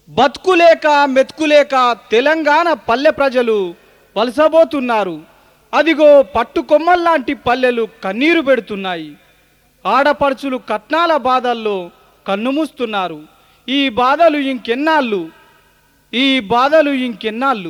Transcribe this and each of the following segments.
బతుకులేక మెతుకులేక తెలంగాణ పల్లె ప్రజలు వలసబోతున్నారు అదిగో పట్టుకొమ్మల్లాంటి పల్లెలు కన్నీరు పెడుతున్నాయి ఆడపడుచులు కట్నాల బాధల్లో కన్నుమూస్తున్నారు ఈ బాధలు ఇంకెన్నాళ్ళు ఈ బాధలు ఇంకెన్నాళ్ళు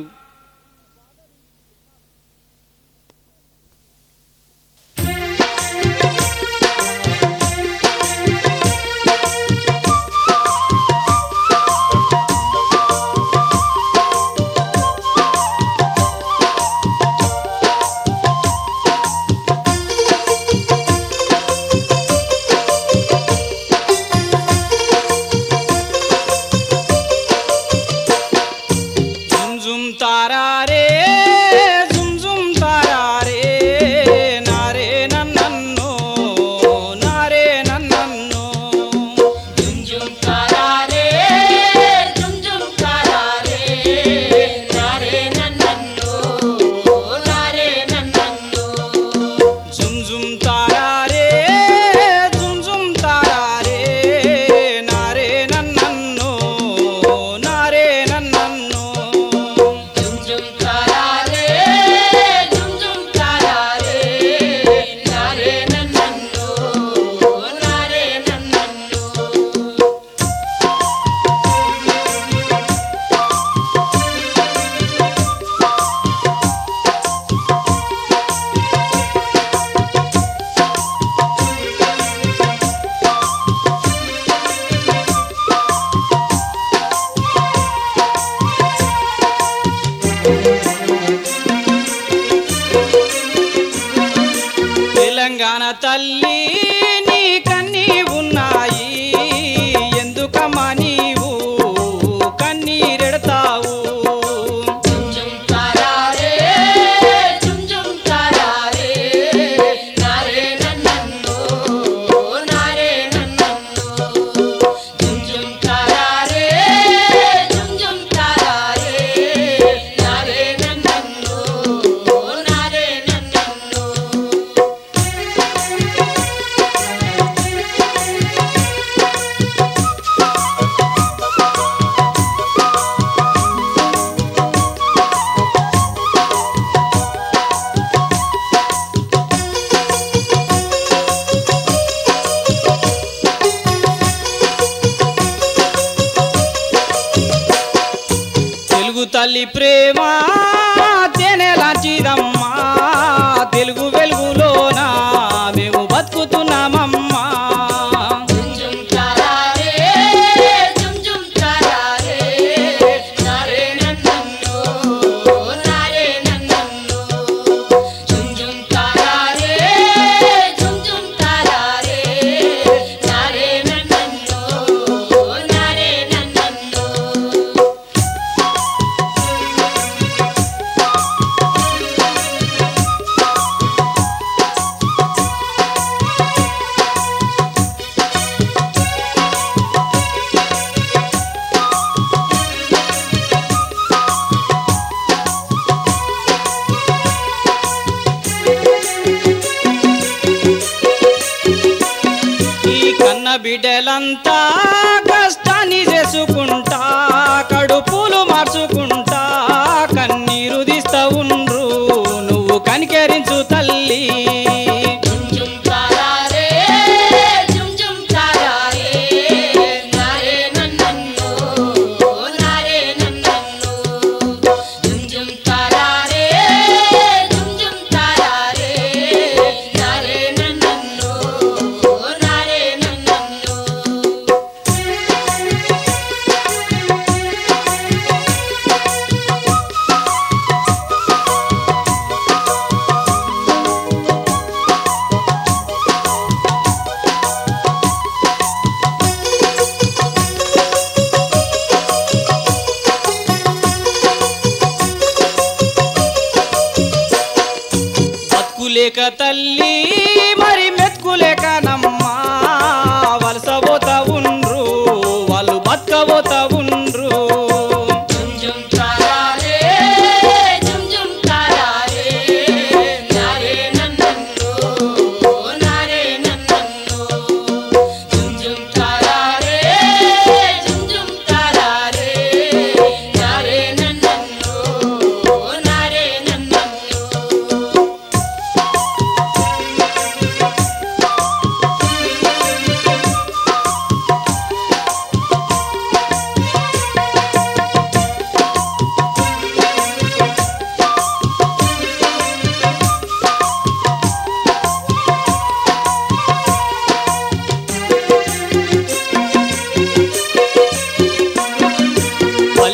జుమ్ జుమ్ తారారే జుమ్ జుమ్ తారారే నారే నన్నన్నో నారే నన్నన్నో జుమ్ జుమ్ తారారే జుమ్ జుమ్ తారారే నారే నన్నన్నో నారే నన్నన్నో జుమ్ జుమ్ తారారే జుమ్ జుమ్ తారారే నారే నన్నన్నో నారే నన్నన్నో జుమ్ జుమ్ తారారే జుమ్ జుమ్ తారారే నారే నన్నన్నో నారే నన్నన్నో తెలంగాణ తల్లి నీ కన్నీ ఉన్నాయి ఎందుకమ్మా నీవు కన్నీరెడతావు జుమ్ జుమ్ తారారే జుమ్ జుమ్ తారారే నారే నన్నన్నో నారే నన్నన్నో జుమ్ జుమ్ తారారే జుమ్ జుమ్ తారారే నారే నన్నన్నో నారే నన్నన్నో తెలుగు తల్లి ప్రేమ తేనెలాంటిదమ్మా తెలుగు వెలుగులోన మేము బతుకుతున్నామమ్మా జుమ్ జుమ్ తారారే జుమ్ జుమ్ తారారే నారే నన్నన్నో నారే నన్నన్నో జుమ్ జుమ్ తారారే జుమ్ జుమ్ తారారే నారే నన్నన్నో నారే నన్నన్నో ఈ కన్న బిడ్డలంతా కష్టాన్ని చేసుకుంటా కడుపులు మార్చుకుంటా కన్నీరు తీస్తా ఉండ్రు నువ్వు కనికరించు తల్లి జుమ్ జుమ్ తారారే జుమ్ జుమ్ తారారే నారే నన్నన్నో నారే నన్నన్నో జుమ్ జుమ్ తారారే జుమ్ జుమ్ తారారే నారే నన్నన్నో నారే నన్నన్నో బతుకులేక తల్లి మరి మెతుకులేక నమ్మా వలసపోతా ఉండ్రు వాళ్ళు బతకబోతా ఉండ్రు జుమ్ జుమ్ తారారే జుమ్ జుమ్ తారారే నారే నన్నన్నో నారే నన్నన్నో జుమ్ జుమ్ తారారే జుమ్ జుమ్ తారారే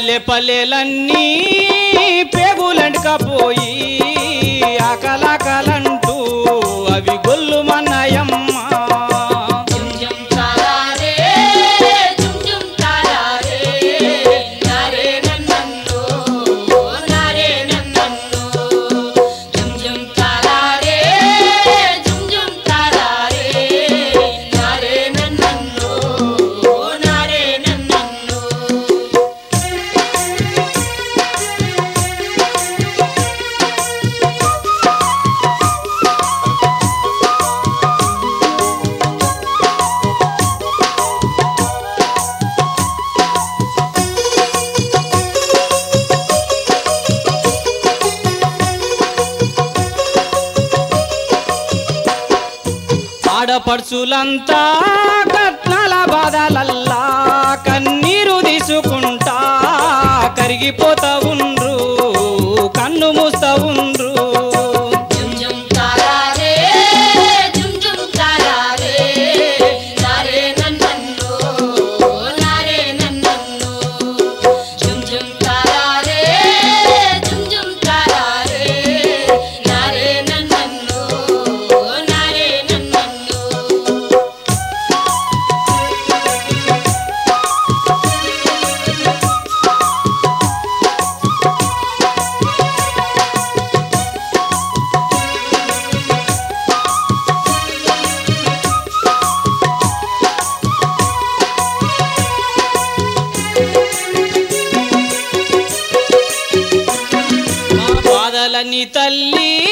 పల్లె పల్లెలన్నీ పేగులంటకపోయి ఆకలాకలంటూ అవి గొల్లుమన్నాయమ్మ జుమ్ జుమ్ తారారే జుమ్ జుమ్ తారారే నారే నన్నన్ను నారే నన్నన్ను జుమ్ జుమ్ తారారే జుమ్ జుమ్ తారారే నారే నన్నన్ను నారే నన్నన్ను ఆడపడుచులంతా కట్నాల బాధలల్లా కన్నీరు తీసుకుంటా కరిగిపోతా ఉండ్రు కన్ను మూస్తా ఉండ్రు జుమ్ జుమ్ తారారే జుమ్ జుమ్ తారారే నారే నన్నన్ను నారే నన్నన్ను జుమ్ జుమ్ తారారే జుమ్ జుమ్ తారారే నారే నన్నన్ను నారే నన్నన్ను మా బాధలని తల్లి